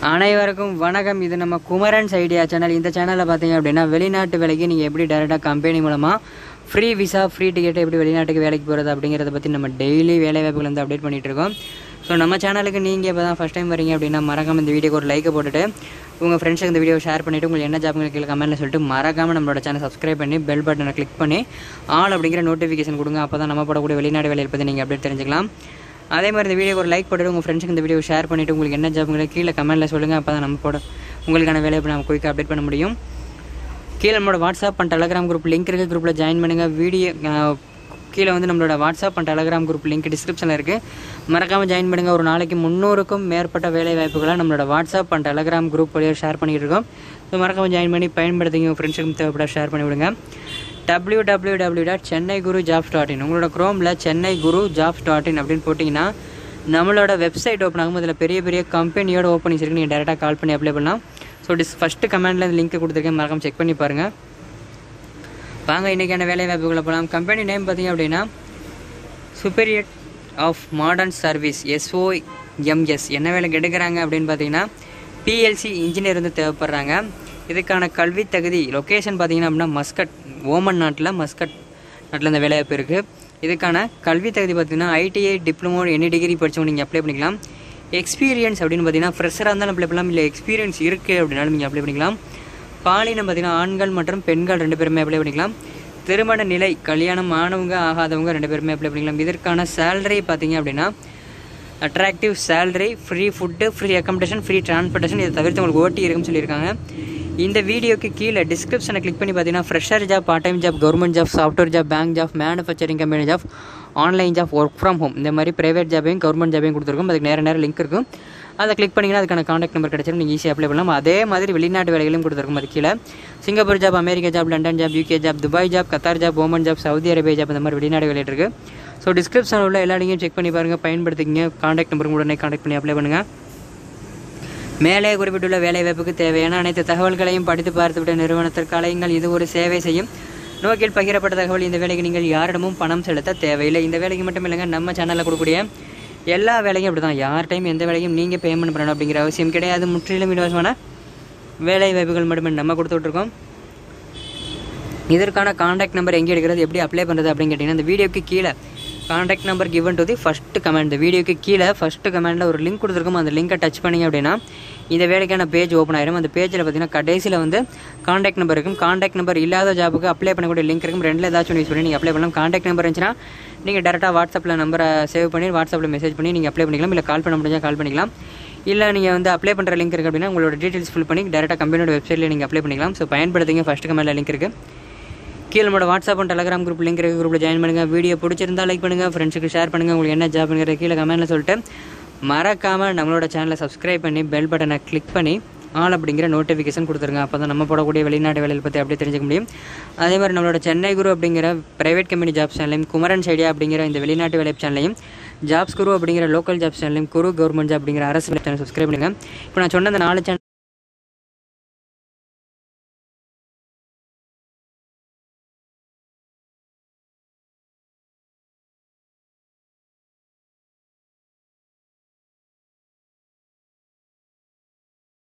அனைவருக்கும் வணக்கம் இது நம்ம குமரன்ஸ் ஐடியா சேனல் இந்த சேனலில் பார்த்தீங்க அப்படின்னா வெளிநாட்டு வேலைக்கு நீங்கள் எப்படி டேரெக்டாக கம்பெனி மூலமாக ஃப்ரீ விசா ஃப்ரீ டிக்கெட் எப்படி வெளிநாட்டுக்கு வேலைக்கு போகிறது அப்படிங்கிறத பற்றி நம்ம டெய்லி வேலை வாய்ப்புகள் வந்து அப்டேட் பண்ணிட்டு இருக்கோம் ஸோ நம்ம சேனலுக்கு நீங்கள் இப்போ தான் ஃபஸ்ட் டைம் வரீங்க அப்படின்னா மறக்காம இந்த வீடியோக்கு ஒரு லைக்கை போட்டுட்டு உங்கள் ஃப்ரெண்ட்ஸுக்கு இந்த வீடியோ ஷேர் பண்ணிவிட்டு உங்களுக்கு என்ன ஜாப்ங்களுக்கு கீழே கமெண்ட்டில் சொல்லிட்டு மறக்காம நம்மளோட சேனல் சப்ஸ்கிரைப் பண்ணி பெல் பட்டனை கிளிக் பண்ணி ஆல் அப்படிங்கிற நோட்டிஃபிகேஷன் கொடுங்க அப்போ தான் நம்ம போடக்கூடிய வெளிநாடு வேலையை பற்றி நீங்கள் அப்டேட் தெரிஞ்சுக்கலாம் அதே மாதிரி இந்த வீடியோக்கு ஒரு லைக் போட்டுட்டு உங்கள் ஃப்ரெண்ட்ஸுக்கு இந்த வீடியோ ஷேர் பண்ணிவிட்டு உங்களுக்கு என்ன ஜாப்ங்களை கீழே கமெண்ட்டில் சொல்லுங்கள் அப்போ தான் நம்ம போட உங்களுக்கான வேலையை இப்போ நம்ம குயிக்காக அப்டேட் பண்ண முடியும் கீழே நம்மளோட WhatsApp and Telegram group link இருக்குது குரூப்பில் ஜாயின் பண்ணுங்கள் வீடியோ அஹ், கீழே வந்து நம்மளோட WhatsApp and Telegram group link டிஸ்கிரிப்ஷனில் இருக்குது மறக்காமல் ஜாயின் பண்ணுங்கள் ஒரு நாளைக்கு முந்நூறுக்கும் மேற்பட்ட வேலை வாய்ப்புகளை நம்மளோட வாட்ஸ்அப் அண்ட் டெலகிராம் குரூப் வழியாக ஷேர் பண்ணிகிட்டு இருக்கோம் ஸோ மறக்காமல் ஜாயின் பண்ணி பயன்படுத்திங்க உங்கள் ஃப்ரெண்ட்ஸுக்கும் தேவைப்பட ஷேர் பண்ணி விடுங்க W W W dot Chennai Guru jobs dot in உங்களோட க்ரோமில் Chennai Guru jobs dot in அப்படின்னு போட்டிங்கன்னா நம்மளோட வெப்சைட் ஓப்பன் ஆகும் அதில் பெரிய பெரிய கம்பெனியோட ஓப்பனிங்ஸ் இருக்குது நீங்கள் டேரெக்டாக கால் பண்ணி அப்ளை பண்ணலாம் ஸோ டிஸ் ஃபஸ்ட்டு கமெண்டில் இந்த லிங்க் கொடுத்துருக்கேன் மறக்காம செக் பண்ணி பாருங்கள் வாங்க இன்றைக்கான வேலை வாய்ப்புகளை போகலாம் கம்பெனி நேம் பார்த்தீங்க அப்படின்னா superior of modern service SOMS என்ன வேலைக்கு எடுக்கிறாங்க அப்படின்னு பார்த்தீங்கன்னா பிஎல்சி இன்ஜினியர் வந்து தேவைப்படுறாங்க இதுக்கான கல்வி தகுதி லொக்கேஷன் பார்த்தீங்கன்னா அப்படின்னா மஸ்கட் ஓமன் நாட்டில் மஸ்கட் நாட்டில் இந்த வேலைவாய்ப்பு இருக்குது இதுக்கான கல்வி தகுதி பார்த்தீங்கன்னா ஐடிஐ டிப்ளமோ எனி டிகிரி படித்தவங்க நீங்கள் அப்ளை பண்ணிக்கலாம் எக்ஸ்பீரியன்ஸ் அப்படின்னு பார்த்தீங்கன்னா ஃப்ரெஷராக இருந்தாலும் அப்ளை பண்ணலாம் இல்லை எக்ஸ்பீரியன்ஸ் இருக்குது அப்படின்னாலும் நீங்கள் அப்ளை பண்ணிக்கலாம் பாலினம் பார்த்தீங்கன்னா ஆண்கள் மற்றும் பெண்கள் ரெண்டு பேருமே அப்ளை பண்ணிக்கலாம் திருமண நிலை கல்யாணம் ஆனவங்க ஆகாதவங்க ரெண்டு பேருமே அப்ளை பண்ணிக்கலாம் இதற்கான சேலரி பார்த்தீங்க அப்படின்னா attractive salary free food free accommodation free transportation இதை தவிர்த்து உங்களுக்கு ஓட்டி இருக்குன்னு சொல்லியிருக்காங்க இந்த வீடியோக்கு கீழே டிஸ்கிரிப்ஷனை கிளிக் பண்ணி பார்த்தீங்கன்னா fresher job part time job government job software job bank job manufacturing company job online job work from home இந்த மாதிரி ப்ரைவேட் ஜாபையும் கவர்மெண்ட் ஜாபையும் கொடுத்துருக்கோம் அதுக்கு நேர நேரம் லிங்க் இருக்கும் அதை கிளிக் பண்ணிங்கன்னா அதுக்கான காண்டாக்ட் நம்பர் கிடச்சிரும் நீங்கள் ஈஸியாக அப்ளை பண்ணலாம் அதே மாதிரி வெளிநாட்டு வேலைகளும் கொடுத்துருக்கோம் அது கீழே Singapore job America job London job UK job Dubai job Qatar job Oman job Saudi Arabia job இந்த மாதிரி வெளிநாடு வேலை இருக்குது ஸோ டிஸ்கிரிப்ஷனில் உள்ள எல்லா லிங்கையும் செக் பண்ணி பாருங்கள் பயன்படுத்திக்கங்க காண்டாக்ட் நம்பருக்கு உடனே காண்டாக்ட் பண்ணி அப்ளை பண்ணுங்கள் மேலே குறிப்பிட்டுள்ள வேலைவாய்ப்புக்கு தேவையான அனைத்து தகவல்களையும் படித்து பார்த்துவிட்ட நிறுவனத்திற்கு அலையுங்கள் இது ஒரு சேவை செய்யும் நோக்கில் பகிரப்பட்ட தகவல் இந்த வேலைக்கு நீங்கள் யாரிடமும் பணம் செலுத்த தேவையில்லை இந்த வேலைக்கு மட்டும் இல்லைங்க நம்ம சேனலில் கொடுக்கக்கூடிய எல்லா வேலையும் அப்படி தான் யார்கிட்டையும் எந்த வேலையும் நீங்கள் பேமெண்ட் பண்ணணும் அப்படிங்கிற அவசியம் கிடையாது முற்றிலும் இலவசமான வேலை வாய்ப்புகள் மட்டுமே நம்ம கொடுத்துட்ருக்கோம் இதற்கான காண்டாக்ட் நம்பர் எங்கே எடுக்கிறது எப்படி அப்ளை பண்ணுறது அப்படின்னு கேட்டிங்கன்னா இந்த வீடியோக்கு கீழே contact number given to the first comment இந்த வீடியோக்கு கீழே ஃபஸ்ட்டு கமெண்டில் ஒரு லிங்க் கொடுத்துருக்கோம் அந்த லிங்கை டச் பண்ணிங்க அப்படின்னா இந்த வேலைக்கான பேஜ் ஓப்பன் ஆயிரும் அந்த பேஜில் பார்த்தீங்கன்னா கடைசியில் வந்து காண்டாக்ட் நம்பர் இருக்கும் காண்டாக்ட் நம்பர் இல்லாத ஜாபுக்கு அப்ளை பண்ணக்கூடிய லிங்க் இருக்கும் ரெண்டில் ஏதாச்சும் யூஸ் பண்ணி நீங்கள் அப்ளை பண்ணலாம் காண்டாக்ட் நம்பர் இருந்துச்சுன்னா நீங்கள் டேரெக்டாக வாட்ஸ்அப்பில் நம்பரை சேவ் பண்ணி வாட்ஸ்அப்பில் மெசேஜ் பண்ணி நீங்கள் அப்ளை பண்ணிக்கலாம் இல்லை கால் பண்ண முடிஞ்சால் கால் பண்ணிக்கலாம் இல்லை நீங்கள் வந்து அப்ளை பண்ணுற லிங்க் இருக்குது அப்படின்னா உங்களோட டீட்டெயில்ஸ் ஃபில் பண்ணி டேரெக்டாக கம்பெனியோட வெப்சைட்டில் நீங்கள் அப்ளை பண்ணிக்கலாம் ஸோ பயன்படுத்திங்க ஃபஸ்ட்டு கமெண்ட்டில் லிங்க் இருக்குது கீழே நம்மளோட WhatsApp and Telegram group link இருக்க குரூப்பில் ஜாயின் பண்ணுங்கள் வீடியோ பிடிச்சிருந்தா லைக் பண்ணுங்கள் ஃப்ரெண்ட்ஸுக்கு ஷேர் பண்ணுங்கள் உங்களுக்கு என்ன ஜாப்ங்கிற கீழே கமெண்ட்டில் சொல்லிட்டு மறக்காமல் நம்மளோட சேனலை சப்ஸ்கிரைப் பண்ணி பெல் பட்டனை கிளிக் பண்ணி ஆல் அப்படிங்கிற நோட்டிஃபிகேஷன் கொடுத்துருங்க அப்போ தான் நம்ம போடக்கூடிய வெளிநாட்டு வேலையை பற்றி அப்படியே தெரிஞ்சுக்க முடியும் அதே மாதிரி நம்மளோட சென்னை குரு அப்படிங்கிற பிரைவேட் கம்பெனி ஜாப் சேனலையும் குமரன் ஐடியா அப்படிங்கிற இந்த வெளிநாட்டு வேலை சேனலையும் ஜாப்ஸ் குரு அப்படிங்கிற லோக்கல் ஜாப் சேனலையும் குரு கவர்மெண்ட் ஜாப் அப்படிங்கிற அரசு சேனல் சப்ஸ்கிரைப் பண்ணுங்கள் இப்போ நான் சொன்ன அந்த நாலு சேனல்